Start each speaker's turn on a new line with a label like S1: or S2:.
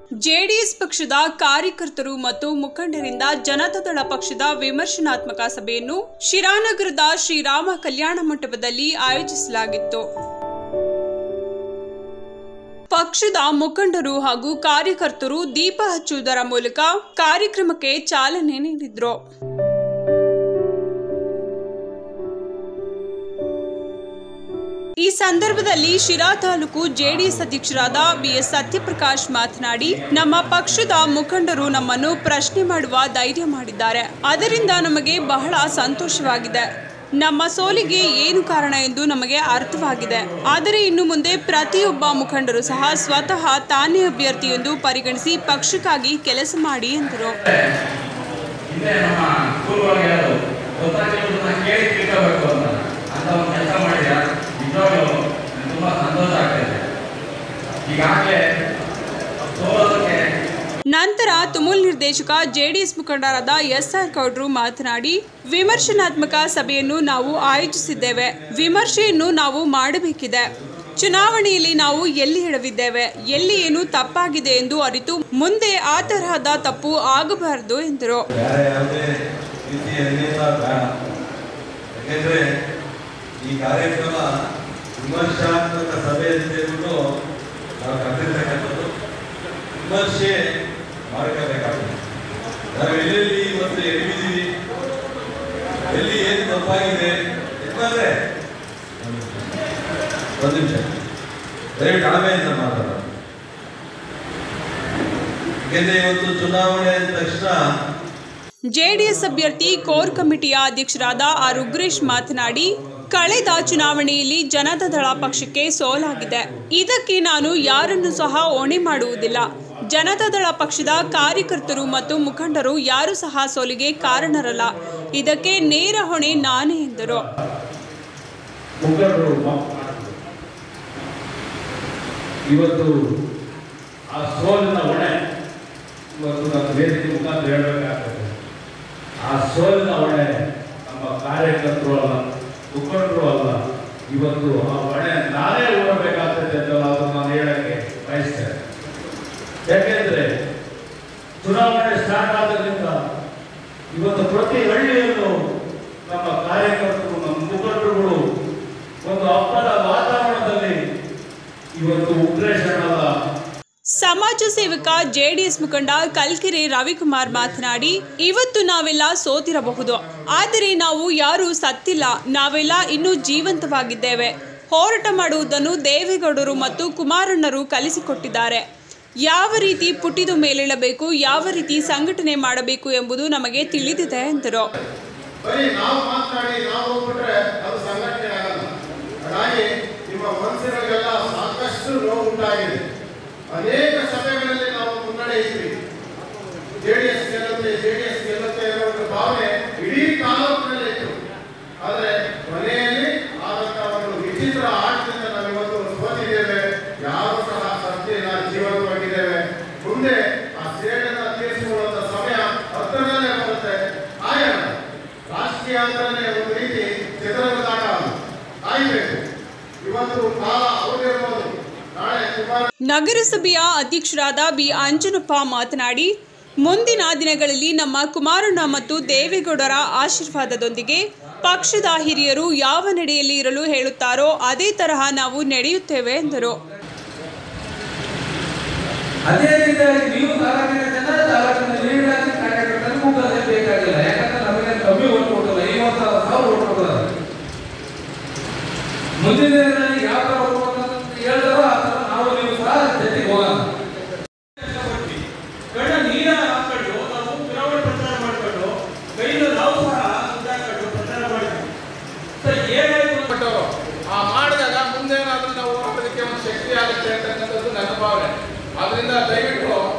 S1: JDS ಪಕ್ಷದ ಕಾರ್ಯಕರ್ತರು ಮತ್ತು ಮುಖಂಡರಿಂದ ಜನತಾದಳ ಪಕ್ಷದ ವಿಮರ್ಶನಾತ್ಮಕ ಸಭೆಯನ್ನು ಶಿರಾನಗರದ ಶ್ರೀರಾಮ ಕಲ್ಯಾಣ ಮಂಟಪದಲ್ಲಿ ಆಯೋಜಿಸಲಾಗಿತ್ತು ಪಕ್ಷದ ಮುಖಂಡರು ಹಾಗೂ ಕಾರ್ಯಕರ್ತರು ದೀಪ ಹಚ್ಚುವುದರ ಮೂಲಕ ಕಾರ್ಯಕ್ರಮಕ್ಕೆ ಚಾಲನೆ ನೀಡಿದ್ರು ಈ ಸಂದರ್ಭದಲ್ಲಿ ಶಿರಾ ತಾಲೂಕು ಜೆಡಿಎಸ್ ಅಧ್ಯಕ್ಷರಾದ ಬಿಎಸ್ ಸತ್ಯಪ್ರಕಾಶ್ ಮಾತನಾಡಿ ನಮ್ಮ ಪಕ್ಷದ ಮುಖಂಡರು ನಮ್ಮನ್ನು ಪ್ರಶ್ನೆ ಮಾಡುವ ಧೈರ್ಯ ಮಾಡಿದ್ದಾರೆ ಅದರಿಂದ ನಮಗೆ ಬಹಳ ಸಂತೋಷವಾಗಿದೆ ನಮ್ಮ ಸೋಲಿಗೆ ಏನು ಕಾರಣ ಎಂದು ನಮಗೆ ಅರ್ಥವಾಗಿದೆ ಆದರೆ ಇನ್ನು ಮುಂದೆ ಪ್ರತಿಯೊಬ್ಬ ಮುಖಂಡರು ಸಹ ಸ್ವತಃ ತಾನೇ ಅಭ್ಯರ್ಥಿ ಎಂದು ಪರಿಗಣಿಸಿ ಪಕ್ಷಕ್ಕಾಗಿ ಕೆಲಸ ಮಾಡಿ ಎಂದರು
S2: ಹಿಂದೆ ನಮ್ಮ ಸ್ಕೂಲ್ಗಳಿಗೆ ಹೇಳೋದು ಗೊತ್ತಾಗಿರೋದನ್ನ ಕೇಳಿ ತಿಳ್ಕೋಬೇಕು ಅಂತ ಅಂತ ಒಂದು ಕೆಲಸ ಮಾಡಿದ ನಿಜವಾಗ್ಲೂ ನಂಗೆ ತುಂಬ ಸಂತೋಷ ಆಗ್ತಿದೆ ಈಗಾಗಲೇ ಸೋಲೋದಕ್ಕೆ
S1: ನಂತರ ತುಮುಲ್ ನಿರ್ದೇಶಕ ಜೆಡಿಎಸ್ ಮುಖಂಡರಾದ ಎಸ್ಆರ್ ಗೌಡ್ರು ಮಾತನಾಡಿ ವಿಮರ್ಶನಾತ್ಮಕ ಸಭೆಯನ್ನು ನಾವು ಆಯೋಜಿಸಿದ್ದೇವೆ ವಿಮರ್ಶೆಯನ್ನು ನಾವು ಮಾಡಬೇಕಿದೆ ಚುನಾವಣೆಯಲ್ಲಿ ನಾವು ಎಲ್ಲಿ ಎಡವಿದ್ದೇವೆ ಎಲ್ಲಿ ಏನು ತಪ್ಪಾಗಿದೆ ಎಂದು ಅರಿತು ಮುಂದೆ ಆ ತರಹದ ತಪ್ಪು ಆಗಬಾರದು ಎಂದರು
S3: ಬೇರೆ ಯಾವುದೇ ರೀತಿಯ ಅನ್ಯತಾ ಬೇಡ ಯಾಕೆಂದ್ರೆ ಈ ಕಾರ್ಯಕ್ರಮ ವಿಮರ್ಶಾತ್ಮಕ ಸಭೆ ಅಂತ ಹೇಳ್ಬಿಟ್ಟು ನಾವು ಕರೆದಿರ್ತಕ್ಕಂಥದ್ದು ವಿಮರ್ಶೆ ಮಾಡ್ಕೋಬೇಕಾಗುತ್ತೆ ನಾವು ಎಲ್ಲೆಲ್ಲಿ ಇವತ್ತು ಎಡವಿದ್ದೀವಿ ಎಲ್ಲಿ ಏನು ತಪ್ಪಾಗಿದೆ ಯಾಕಂದ್ರೆ ಒಂದು ನಿಮಿಷ ದಯವಿಟ್ಟು ಕಡಿಮೆಯಿಂದ ಮಾತಾಡೋದು ಯಾಕೆಂದ್ರೆ ಇವತ್ತು ಚುನಾವಣೆ ಅಂದ ತಕ್ಷಣ
S1: ಜೆಡಿಎಸ್ ಅಭ್ಯರ್ಥಿ ಕೋರ್ ಕಮಿಟಿಯ ಅಧ್ಯಕ್ಷರಾದ ಆರ್ ಉಗ್ರೇಶ್ ಮಾತನಾಡಿ ಕಳೆದ ಚುನಾವಣೆಯಲ್ಲಿ ಜನತಾದಳ ಪಕ್ಷಕ್ಕೆ ಸೋಲಾಗಿದೆ ಇದಕ್ಕೆ ನಾನು ಯಾರನ್ನು ಸಹ ಹೊಣೆ ಮಾಡುವುದಿಲ್ಲ ಜನತಾದಳ ಪಕ್ಷದ ಕಾರ್ಯಕರ್ತರು ಮತ್ತು ಮುಖಂಡರು ಯಾರು ಸಹ ಸೋಲಿಗೆ ಕಾರಣರಲ್ಲ ಇದಕ್ಕೆ ನೇರ ಹೊಣೆ ನಾನೇ ಎಂದರು
S4: ಮುಖಂಡರು ಮಾತನಾಡಿದ್ರು ಇವತ್ತು ಆ ಸೋಲಿನ ಹೊಣೆ ಇವತ್ತು ನಮ್ಮ ವೇದಿಕೆ ಮುಖಾಂತರ ಹೇಳಬೇಕಾಗ್ತದೆ ಆ ಸೋಲಿನ ಹೊಣೆ ನಮ್ಮ ಕಾರ್ಯಕರ್ತರು ಅಲ್ಲ ಮುಖಂಡರು ಅಲ್ಲ ಇವತ್ತು ಆ ಹೊಣೆ ನಾನೇ ಹೊರಬೇಕಾಗ್ತದೆ ಅಂತ ಅದನ್ನು ನಾನು ಹೇಳಕ್ಕೆ ಬಯಸ್ತೇನೆ ಯಾಕೆಂದ್ರೆ ಚುನಾವಣೆ ಸ್ಟಾರ್ಟ್ ಆದ್ರಿಂದ ಇವತ್ತು ಪ್ರತಿ ಹಳ್ಳಿಯಲ್ಲೂ ನಮ್ಮ ಕಾರ್ಯಕರ್ತರು ನಮ್ಮ ಮುಖಂಡರುಗಳು ಒಂದು ಹಬ್ಬದ ವಾತಾವರಣದಲ್ಲಿ ಇವತ್ತು ಉಗ್ರೇಶನದ
S1: ಸಮಾಜ ಸೇವಕ ಜೆಡಿಎಸ್ ಮುಖಂಡ ಕಲ್ಕೆರೆ ರವಿಕುಮಾರ್ ಮಾತನಾಡಿ ಇವತ್ತು ನಾವೆಲ್ಲ ಸೋತಿರಬಹುದು ಆದರೆ ನಾವು ಯಾರೂ ಸತ್ತಿಲ್ಲ ನಾವೆಲ್ಲ ಇನ್ನೂ ಜೀವಂತವಾಗಿದ್ದೇವೆ ಹೋರಾಟ ಮಾಡುವುದನ್ನು ದೇವೇಗೌಡರು ಮತ್ತು ಕುಮಾರಣ್ಣರು ಕಲಿಸಿಕೊಟ್ಟಿದ್ದಾರೆ ಯಾವ ರೀತಿ ಪುಟಿದು ಮೇಲೇಳಬೇಕು ಯಾವ ರೀತಿ ಸಂಘಟನೆ ಮಾಡಬೇಕು ಎಂಬುದು ನಮಗೆ ತಿಳಿದಿದೆ ಎಂದರು
S5: ಬರೀ ನಾವು ಮಾತನಾಡಿ ನಾವು ಹೋಗ್ಬಿಟ್ರೆ ಅದು ಸಂಘಟನೆ ಆಗಲ್ಲ ಹಾಗಾಗಿ ನಿಮ್ಮ ಮನಸ್ಸಿನಲ್ಲೆಲ್ಲ ಸಾಕಷ್ಟು ನೋವು ಉಂಟಾಗಿದೆ ಅನೇಕ ಸಭೆಗಳಲ್ಲಿ ನಾವು ಮುನ್ನಡೆ ಇದ್ವಿ ಜೆಡಿಎಸ್ ಗೆಲ್ಲುತ್ತೆ ಜೆಡಿಎಸ್ ಗೆಲ್ಲುತ್ತೆ ಅನ್ನೋ ಒಂದು ಭಾವನೆ ಇಡೀ ತಾಲೂಕಿನಲ್ಲಿ ಇತ್ತು ಆದರೆ ಕೊನೆಯಲ್ಲಿ ಆದಂತ ಒಂದು ವಿಚಿತ್ರ ಆಟದಿಂದ ನಾವು ಇವತ್ತು ಸೋತಿದ್ದೇವೆ ಯಾರು ಸಹ ಸತ್ತಿಲ್ಲ ಜೀವಂತವಾಗಿದ್ದೇವೆ ಮುಂದೆ ಆ ಸೇಡನ್ನ ತೀರಿಸಿಕೊಳ್ಳುವಂತ ಸಮಯ ಹತ್ತಿರದಲ್ಲೇ ಬರುತ್ತೆ ಆಯೋಣ ರಾಜಕೀಯ ಅಂದ್ರೆ ಒಂದು ರೀತಿ ಚದುರಂಗದಾಟ ಕಾಯಬೇಕು ಇವತ್ತು ಕಾಲ ಅವಧಿರ್ಬೋದು ನಾಳೆ ಕುಮಾರ
S1: ನಗರಸಭೆಯ ಅಧ್ಯಕ್ಷರಾದ ಬಿ ಅಂಜನಪ್ಪ ಮಾತನಾಡಿ ಮುಂದಿನ ದಿನಗಳಲ್ಲಿ ನಮ್ಮ ಕುಮಾರಣ್ಣ ಮತ್ತು ದೇವೇಗೌಡರ ಆಶೀರ್ವಾದದೊಂದಿಗೆ ಪಕ್ಷದ ಹಿರಿಯರು ಯಾವ ನಡೆಯಲ್ಲಿ ಇರಲು ಹೇಳುತ್ತಾರೋ ಅದೇ ತರಹ ನಾವು ನಡೆಯುತ್ತೇವೆ ಎಂದರು
S6: ಅದೇ ರೀತಿಯಾಗಿ ನೀವು ತಾಲೂಕಿನ ಜನ ತಾಲೂಕಿನ ಲೀಡರ್ ಕಾರ್ಯಕರ್ತರು ಮುಖದಲ್ಲಿ ಬೇಕಾಗಿಲ್ಲ ಯಾಕಂದ್ರೆ ನಮಗೆ ಕಮ್ಮಿ ಓಟ್ ಕೊಡಲ್ಲ ಐವತ್ತು ಸಾವಿರ ಓಟ್ ಕೊಡಲ್ಲ ಮುಂದಿನ ದಿನದಲ್ಲಿ ಯಾವ ತರ ಓಟ್ ಅಂತ ಹೇಳ್ತಾರೋ ಆ ತರ ನಾವು ನೀವು ಸಹ ಜೊತೆಗೆ ಹೋಗೋಣ
S7: ಕಣ್ಣ ನೀರ ಹಾಕೊಂಡು ನಾವು ಚುನಾವಣೆ ಪ್ರಚಾರ ಮಾಡ್ಕೊಂಡು ಕೈಯಿಂದ ನಾವು ಸಹ ಮುಂದಾಕೊಂಡು ಪ್ರಚಾರ ಮಾಡ್ತೀವಿ ಸೊ ಏನಾಯ್ತು
S8: ಕೊಟ್ಟವರು ಆ ಮಾಡಿದಾಗ ಮುಂದೇನಾದ್ರೂ ನಾವು ಹೋರಾಟಕ್ಕೆ ಒಂದು ಶಕ್ತಿ ಆಗುತ್ತೆ ಅಂತಕ್ಕಂಥದ್ದು ನನ್ನ ಭಾವನೆ ಆದ್ರಿಂದ ದಯವಿಟ್ಟು